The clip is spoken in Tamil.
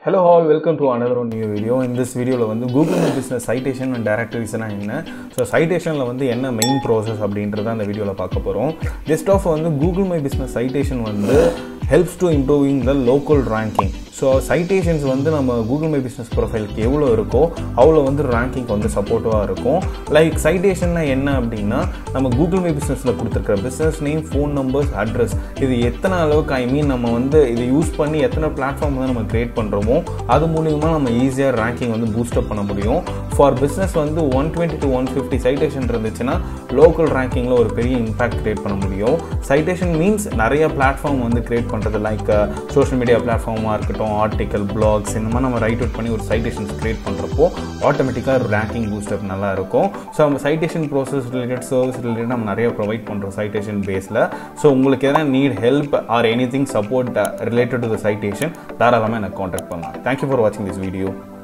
hello all welcome to another one new video இந்த வீடியோவில் வந்து Google my business citation and டேரக்டரிஸ்னா என்ன ஸோ சைட்டேஷனில் வந்து என்ன மெயின் ப்ராசஸ் அப்படின்றத அந்த வீடியோவில் பார்க்க போகிறோம் ஜஸ்ட் ஆஃப் வந்து கூகுள் மை பிஸ்னஸ் சைட்டேஷன் வந்து helps to improving the local ranking so citations வந்து நம்ம கூகுள் மை பிஸ்னஸ் ப்ரொஃபைலுக்கு எவ்வளோ இருக்கோ அவ்வளோ வந்து ரேங்கிங் வந்து சப்போர்ட்டிவாக இருக்கும் லைக் சைட்டேஷன்னா என்ன அப்படின்னா நம்ம கூகுள் மை பிஸ்னஸில் கொடுத்துருக்குற business name phone numbers address இது எத்தனை அளவுக்கு ஐ மீன் நம்ம வந்து இதை யூஸ் பண்ணி எத்தனை பிளாட்ஃபார்ம் வந்து நம்ம கிரியேட் பண்ணுறோமோ அது மூலியமாக நம்ம ஈஸியாக ரேங்கிங் வந்து பூஸ்டப் பண்ண முடியும் ஃபார் பிஸ்னஸ் வந்து one twenty to one fifty citation இருந்துச்சுன்னா லோக்கல் ரேங்கிங்கில் ஒரு பெரிய இம்பாக்ட் கிரியேட் பண்ண முடியும் சைட்டேஷன் மீன்ஸ் நிறைய பிளாட்ஃபார்ம் வந்து கிரியேட் பண்ணுறது லைக் சோஷியல் மீடியா பிளாட்ஃபார்மாக இருக்கட்டும் ஆர்டிக்கல் பிளாக்ஸ் இந்த மாதிரி நம்ம ரைட் அவுட் பண்ணி ஒரு சைட்டேஷன்ஸ் கிரியேட் பண்ணுறப்போ ஆட்டோமேட்டிக்காக ரேங்கிங் பூஸ்டப் நல்லா இருக்கும் ஸோ நம்ம citation process related service related நம்ம நிறைய ப்ரொவைட் பண்ணுறோம் சைட்டேஷன் பேஸில் ஸோ உங்களுக்கு எதனா need help or anything support related to the citation தாராளமாக எனக்கு காண்டாக்ட் பண்ணலாம் தேங்க்யூ ஃபார் வாட்சிங் திஸ் வீடியோ